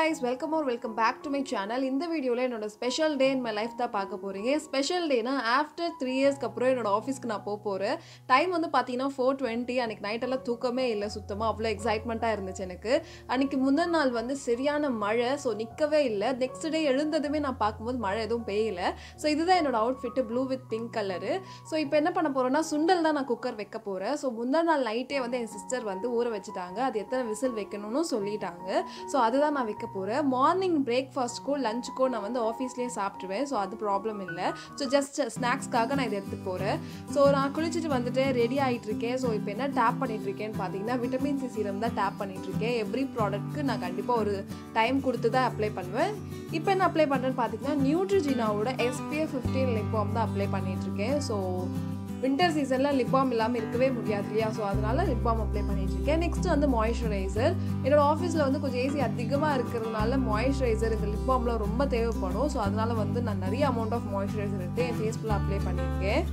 guys welcome or welcome back to my channel இந்த வீடியோவில் என்னோட special day in my life தான் பார்க்க போகிறீங்க ஸ்பெஷல் டேனா ஆஃப்டர் த்ரீ இயர்ஸ்க்கு அப்புறம் என்னோட ஆஃபீஸ்க்கு நான் போக போகிறேன் டைம் வந்து பார்த்தீங்கன்னா ஃபோர் டுவெண்ட்டி அன்றைக்கி நைட்டெல்லாம் தூக்கமே இல்லை சுத்தமாக அவ்வளோ எக்ஸைட்மெண்ட்டாக இருந்துச்சு எனக்கு அன்றைக்கி முந்தின நாள் வந்து சரியான மழை ஸோ நிற்கவே இல்லை நெக்ஸ்ட் டே எழுந்ததுமே நான் பார்க்கும்போது மழை எதுவும் பெய்யல ஸோ இதுதான் என்னோட outfit blue with pink colour so இப்போ என்ன பண்ண போகிறேன்னா சுண்டல் தான் நான் குக்கர் வைக்க போகிறேன் ஸோ முந்தின நாள் நைட்டே வந்து என் சிஸ்டர் வந்து ஊற வச்சுட்டாங்க அது எத்தனை விசில் வைக்கணும்னு சொல்லிட்டாங்க ஸோ அதுதான் நான் வைக்க போகிறேன் மார்னிங் பிரேக்ஃபாஸ்ட்க்கோ லஞ்சுக்கோ நான் வந்து ஆஃபீஸ்லேயே சாப்பிட்ருவேன் ஸோ அது ப்ராப்ளம் இல்லை ஸோ ஜஸ்ட் ஸ்நாக்ஸ்க்காக நான் இதை எடுத்துகிட்டு போகிறேன் ஸோ நான் குளிச்சுட்டு வந்துட்டு ரெடி ஆகிட்டு இருக்கேன் ஸோ இப்போ என்ன டேப் பண்ணிட்டு இருக்கேன்னு பார்த்தீங்கன்னா விட்டமின் சி சீரம் தான் டேப் பண்ணிட்டு இருக்கேன் எவ்ரி ப்ராடக்ட்க்கு நான் கண்டிப்பாக ஒரு டைம் கொடுத்து தான் அப்ளை பண்ணுவேன் இப்போ என்ன அப்ளை பண்ணுறேன்னு பார்த்தீங்கன்னா நியூட்ரிஜினாவோட எஸ்பிஎஃப் ஃபிஃப்டீன் லிப்பாம் தான் அப்ளை பண்ணிட்டு இருக்கேன் ஸோ வின்டர் சீசனில் லிப் பாம் இல்லாமல் இருக்கவே முடியாது இல்லையா ஸோ அதனால லிப் பாம் அப்ளை பண்ணிட்டு இருக்கேன் நெக்ஸ்ட் வந்து மாய்ஸ்சரைசர் என்னோட ஆஃபீஸில் வந்து கொஞ்சம் ஏசி அதிகமாக இருக்கிறதுனால மாய்ஸ்சரைசர் இந்த லிப் பாம்லாம் ரொம்ப தேவைப்படும் ஸோ அதனால வந்து நான் நிறைய அமௌண்ட் ஆஃப் மாய்ஸ்சரைசர் எடுத்து என் ஃபேஸ் ஃபுல்லாக அப்ளை பண்ணியிருக்கேன்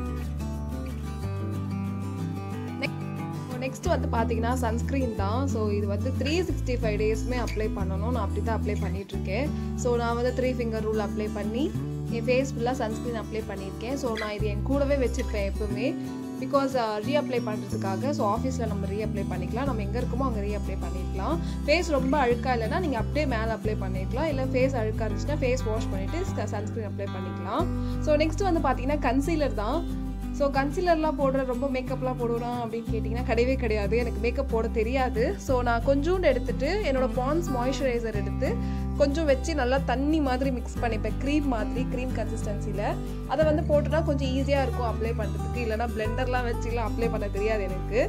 நெக்ஸ்ட் வந்து பார்த்தீங்கன்னா சன்ஸ்க்ரீன் தான் ஸோ இது வந்து த்ரீ சிக்ஸ்டி ஃபைவ் டேஸ்மே அப்ளை பண்ணணும் நான் அப்படி தான் அப்ளை பண்ணிகிட்ருக்கேன் ஸோ நான் வந்து த்ரீ ஃபிங்கர் ரூல் அப்ளை பண்ணி என் ஃபேஸ் ஃபுல்லாக சன்ஸ்க்ரீன் அப்ளை பண்ணியிருக்கேன் ஸோ நான் இது என் கூடவே வச்சுருப்பேன் எப்பவுமே பிகாஸ் ரீஅப்ளை பண்ணுறதுக்காக ஸோ ஆஃபீஸில் நம்ம ரீஅப்ளை பண்ணிக்கலாம் நம்ம எங்கே இருக்கோமோ அங்கே ரீஅப்ளை பண்ணிக்கலாம் ஃபேஸ் ரொம்ப அழுக்காக இல்லைன்னா நீங்கள் அப்படியே மேலே அப்ளை பண்ணிக்கலாம் இல்லை ஃபேஸ் அழுக்காக இருந்துச்சுன்னா ஃபேஸ் வாஷ் பண்ணிவிட்டு சன்ஸ்க்ரீன் அப்ளை பண்ணிக்கலாம் ஸோ நெக்ஸ்ட் வந்து பார்த்தீங்கன்னா கன்சீலர் தான் ஸோ கன்சிலர்லாம் போடுற ரொம்ப மேக்கப்லாம் போடுறான் அப்படின்னு கேட்டிங்கன்னா கிடையவே கிடையாது எனக்கு மேக்கப் போட தெரியாது ஸோ நான் கொஞ்சோண்டு எடுத்துட்டு என்னோட பான்ஸ் மாய்ஸ்சரைசர் எடுத்து கொஞ்சம் வச்சு நல்லா தண்ணி மாதிரி மிக்ஸ் பண்ணிப்பேன் க்ரீம் மாதிரி க்ரீம் கன்சிஸ்டன்சியில் அதை வந்து போட்டுனா கொஞ்சம் ஈஸியாக இருக்கும் அப்ளை பண்ணுறதுக்கு இல்லைனா பிளெண்டர்லாம் வச்சுலாம் அப்ளை பண்ண தெரியாது எனக்கு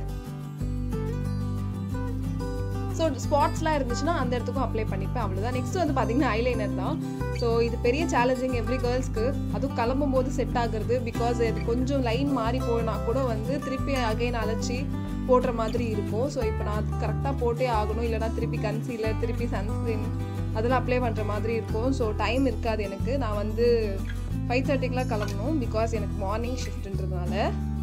ஸோ ஸ்பாட்ஸ்லாம் இருந்துச்சுன்னா அந்த இடத்துக்கும் அப்ளை பண்ணிப்பேன் அவ்வளோதான் நெக்ஸ்ட் வந்து பார்த்தீங்கன்னா ஐலைனர் தான் ஸோ இது பெரிய சேலஞ்சிங் எவ்ரி கேர்ள்ஸ்க்கு அதுவும் கிளம்பும் போது செட் ஆகுறது பிகாஸ் இது கொஞ்சம் லைன் மாறி போனா கூட வந்து திருப்பி அகைன் அழைச்சி போடுற மாதிரி இருக்கும் ஸோ இப்போ நான் அது கரெக்டாக போட்டே ஆகணும் இல்லைனா திருப்பி கன்சீலர் திருப்பி சன்ஸ்க்ரீன் அதெல்லாம் அப்ளை பண்ணுற மாதிரி இருக்கும் ஸோ டைம் இருக்காது எனக்கு நான் வந்து ஃபைவ் தேர்ட்டிக்கெலாம் கிளம்பணும் பிகாஸ் எனக்கு மார்னிங் ஷிஃப்ட்ன்றதுனால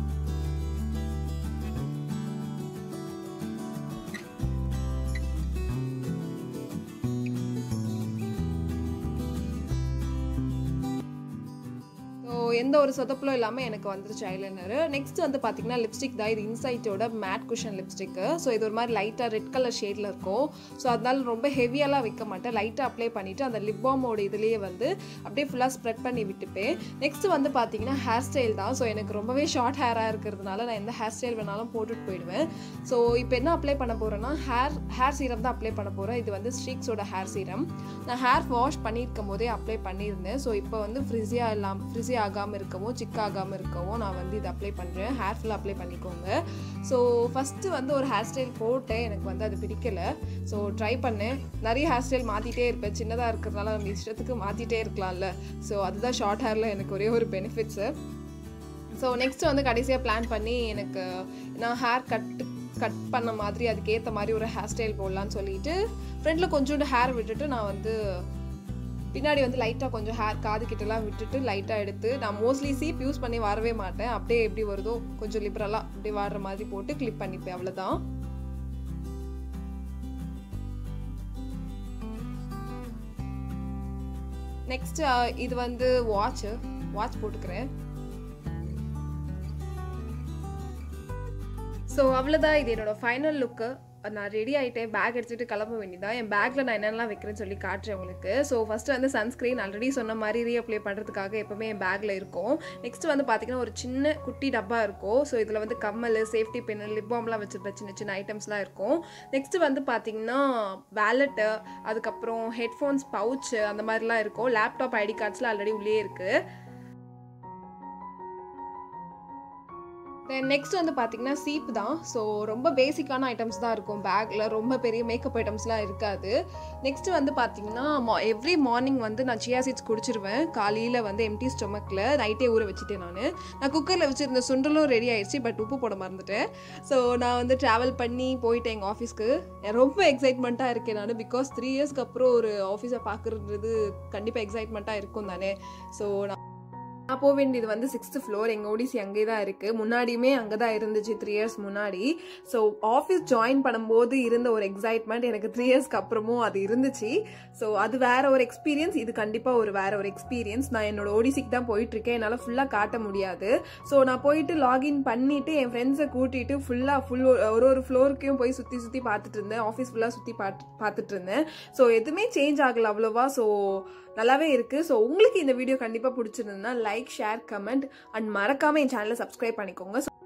ஸோ எந்த ஒரு சொதப்பலும் இல்லாமல் எனக்கு வந்துருச்சு ஐலைனர் நெக்ஸ்ட் வந்து பார்த்தீங்கன்னா லிப்ஸ்டிக் தான் இது இன்சைட்டோட மேட் குஷன் லிப்ஸ்டிக்கு ஸோ இது ஒரு மாதிரி லைட்டாக ரெட் கலர் ஷேடில் இருக்கும் ஸோ அதனால ரொம்ப ஹெவியாலாம் வைக்க மாட்டேன் லைட்டாக அப்ளை பண்ணிவிட்டு அந்த லிப் பாமோட இதுலேயே வந்து அப்படியே ஃபுல்லாக ஸ்ப்ரெட் பண்ணி விட்டுப்பேன் நெக்ஸ்ட் வந்து பார்த்தீங்கன்னா ஹேர் ஸ்டைல் தான் ஸோ எனக்கு ரொம்பவே ஷார்ட் ஹேராக இருக்கிறதுனால நான் எந்த ஹேர் ஸ்டைல் வேணாலும் போட்டுட்டு போயிடுவேன் ஸோ இப்போ என்ன அப்ளை பண்ண போகிறேன்னா ஹேர் ஹேர் சீரம் தான் அப்ளை பண்ண போகிறேன் இது வந்து ஸ்ட்ரீக்ஸோட ஹேர் சீரம் நான் ஹேர் வாஷ் பண்ணியிருக்கும் போதே அப்ளை பண்ணியிருந்தேன் ஸோ இப்போ வந்து ஃப்ரிஸியாக இல்லாமல் ஃப்ரிஸி ஆகாமல் இருக்கவும் சிக் ஆகாமல் இருக்கவும் நான் வந்து இது அப்ளை பண்ணுறேன் ஹேர் ஃபுல்லாக அப்ளை பண்ணிக்கோங்க ஸோ ஃபஸ்ட்டு வந்து ஒரு ஹேர் ஸ்டைல் போட்டேன் எனக்கு வந்து அது பிடிக்கலை ஸோ ட்ரை பண்ணேன் நிறைய ஹேர் ஸ்டைல் மாற்றிட்டே இருப்பேன் சின்னதாக இருக்கிறதுனால நம்ம இஷ்டத்துக்கு மாற்றிட்டே இருக்கலாம்ல ஸோ அதுதான் ஷார்ட் ஹேரில் எனக்கு ஒரே ஒரு பெனிஃபிட்ஸு ஸோ நெக்ஸ்ட் வந்து கடைசியாக பிளான் பண்ணி எனக்கு நான் ஹேர் கட்டு கட் பண்ண மாதிரி அதுக்கேற்ற மாதிரி ஒரு ஹேர் ஸ்டைல் போடலான்னு சொல்லிட்டு ஃப்ரெண்டில் கொஞ்சோண்டு ஹேர் விட்டுட்டு நான் வந்து பின்னாடி வந்து லைட்டாக கொஞ்சம் ஹேர் காது கிட்டலாம் விட்டுட்டு லைட்டாக எடுத்து நான் மோஸ்ட்லி சீப் யூஸ் பண்ணி வரவே மாட்டேன் அப்படியே எப்படி வருதோ கொஞ்சம் லிபரலாக அப்படியே வாடுற மாதிரி போட்டு கிளிப் பண்ணிப்பேன் அவ்வளோதான் நெக்ஸ்ட் இது வந்து வாட்ச்சு வாட்ச் போட்டுக்கிறேன் ஸோ அவ்வளோதான் இது என்னோட ஃபைனல் லுக்கு நான் ரெடி ஆகிட்டேன் பேக் எடுத்துகிட்டு கிளம்ப வேண்டியதான் என் பேக்கில் நான் என்னென்னலாம் வைக்கிறேன்னு சொல்லி காட்டுறேன் உங்களுக்கு ஸோ ஃபஸ்ட்டு வந்து சன்ஸ்க்ரீன் ஆல்ரெடி சொன்ன மாதிரி ரீஅப்ளை பண்ணுறதுக்காக எப்போவுமே என் பேக்கில் இருக்கும் நெக்ஸ்ட் வந்து பார்த்திங்கன்னா ஒரு சின்ன குட்டி டப்பா இருக்கும் ஸோ இதில் வந்து கம்மல் சேஃப்டி பின் லிப் பாம்லாம் வச்சுருப்பேன் சின்ன சின்ன ஐட்டம்ஸ்லாம் இருக்கும் நெக்ஸ்ட்டு வந்து பார்த்திங்கன்னா வேலெட்டு அதுக்கப்புறம் ஹெட்ஃபோன்ஸ் பவுச்சு அந்த மாதிரிலாம் இருக்கும் லேப்டாப் ஐடி கார்ட்ஸ்லாம் ஆல்ரெடி உள்ளே இருக்குது தென் நெக்ஸ்ட் வந்து பார்த்தீங்கன்னா சீப் தான் ஸோ ரொம்ப பேசிக்கான ஐட்டம்ஸ் தான் இருக்கும் பேக்கில் ரொம்ப பெரிய மேக்கப் ஐட்டம்ஸ்லாம் இருக்காது நெக்ஸ்ட் வந்து பார்த்தீங்கன்னா எவ்ரி மார்னிங் வந்து நான் சியா சீட்ஸ் குடிச்சிருவேன் காலையில் வந்து எம்டி ஸ்டொமக்கில் நைட்டே ஊற வச்சுட்டேன் நான் நான் குக்கரில் வச்சுருந்த சுண்டலும் ரெடி ஆயிடுச்சு பட் உப்பு போட மறந்துட்டேன் ஸோ நான் வந்து ட்ராவல் பண்ணி போயிட்டேன் எங்கள் ஆஃபீஸ்க்கு ரொம்ப எக்ஸைட்மெண்ட்டாக இருக்கேன் நான் பிகாஸ் த்ரீ இயர்ஸ்க்கு அப்புறம் ஒரு ஆஃபீஸை பார்க்குறது கண்டிப்பாக எக்ஸைட்மெண்ட்டாக இருக்கும் தானே ஸோ நான் நான் போக வேண்டியது வந்து சிக்ஸ்த் ஃப்ளோர் எங்கள் ஓடிசி அங்கே தான் இருக்குது முன்னாடியுமே அங்கே தான் இருந்துச்சு த்ரீ இயர்ஸ் முன்னாடி ஸோ ஆஃபீஸ் ஜாயின் பண்ணும்போது இருந்த ஒரு எக்ஸைட்மெண்ட் எனக்கு த்ரீ இயர்ஸ்க்கு அப்புறமும் அது இருந்துச்சு ஸோ அது வேற ஒரு எக்ஸ்பீரியன்ஸ் இது கண்டிப்பாக ஒரு வேற ஒரு எக்ஸ்பீரியன்ஸ் நான் என்னோட ஓடிசிக்கு தான் போயிட்டு இருக்கேன் என்னால் ஃபுல்லாக காட்ட முடியாது ஸோ நான் போயிட்டு லாகின் பண்ணிட்டு என் ஃப்ரெண்ட்ஸை கூட்டிட்டு ஃபுல்லாக ஃபுல் ஒரு ஒரு ஃப்ளோருக்கையும் போய் சுற்றி சுற்றி பார்த்துட்டு இருந்தேன் ஆஃபீஸ் ஃபுல்லாக சுற்றி பார்த்து பார்த்துட்டு இருந்தேன் ஸோ எதுவுமே சேஞ்ச் ஆகல அவ்வளோவா ஸோ நல்லாவே இருக்குது ஸோ உங்களுக்கு இந்த வீடியோ கண்டிப்பாக பிடிச்சிருந்ததுன்னா லைக் ஷேர் கமெண்ட் அண்ட் மறக்காமல் என் சேனலை சப்ஸ்கிரைப் பண்ணிக்கோங்க